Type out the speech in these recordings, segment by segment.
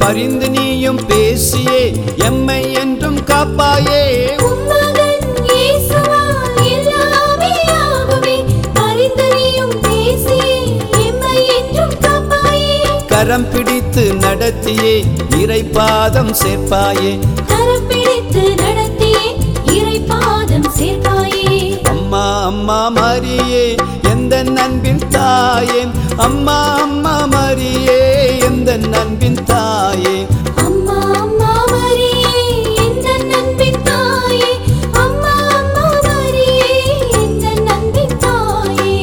பரிந்து நீயும் பேசியே எம்மை என்றும் காப்பாயே உம்மகன் இயேசுவால் எல்லாமே ஆகுமே. பரிந்து நீயும் பேசி எம்மை என்றும் காப்பாயே. கரம் பிடித்து நடத்தியே இறைப்பாதம் சேர்ப்பாயே கரம் பிடித்து நடத்தியே இறைபாதம் சேர்ப்பாயே. அம்மா அம்மா மரியே எந்த நண்பின் தாயே அம்மா அம்மா மரியே எந்த நண்பின் தாயே அம்மா அம்மா மரியே எந்தன் அன்பின் தாயே. அம்மா அம்மா மரியே எந்தன் அன்பின் தாயே.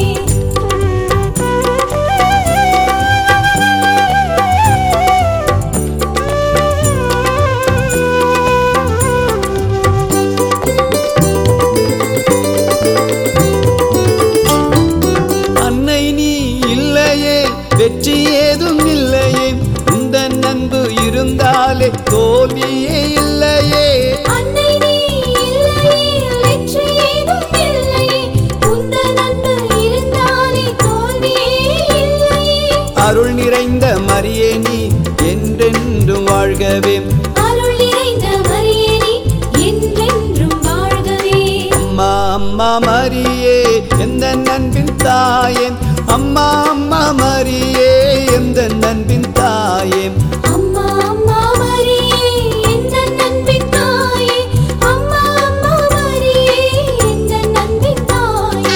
அன்னை நீ இல்லையே வெற்றி ஏதும் இல்லையே உந்த நண்பு இருந்தாலே தோல்வியே இல்லையே அன்னை நீ இல்லையே வெற்றி ஏதும் இல்லையே. உந்தன் அன்பு இருந்தாலே தோல்வியே இல்லையே. அருள் நிறைந்த மரியே நீ என்றென்றும் வாழ்கவே அருள் நிறைந்த மரியே நீ என்றென்றும் வாழ்கவே. அம்மா அம்மா மரியே எந்த நண்பின் தாயே அம்மா அம்மா மரியே எந்த நண்பின் தாயே அம்மா அம்மா மரியே எந்தன் அன்பின் தாயே. அம்மா அம்மா மரியே எந்தன் அன்பின் தாயே.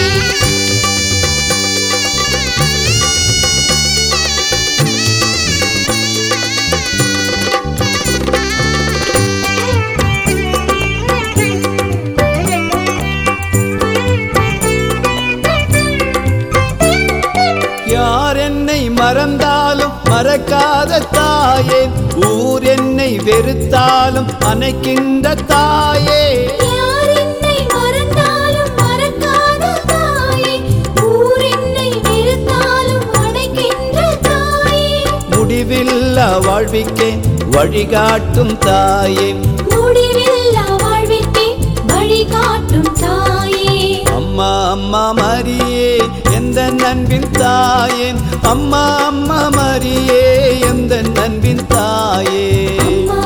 யார் என்னை மறந்தாலும் மறக்காத தாயே ஊர் என்னை வெறுத்தாலும் அணைக்கின்ற தாயே யார் என்னை மறந்தாலும் மறக்காத தாயே. ஊர் என்னை வெறுத்தாலும் அணைக்கின்ற தாயே. முடிவில்லா வாழ்விக்கே வழிகாட்டும் தாயே முடிவில்லா வாழ்விற்கே வழிகாட்டும் தாயே. அம்மா அம்மா மரியே எந்த நண்பின் தாயே அம்மா அம்மா மரியே எந்த நண்பின் தாயே அம்மா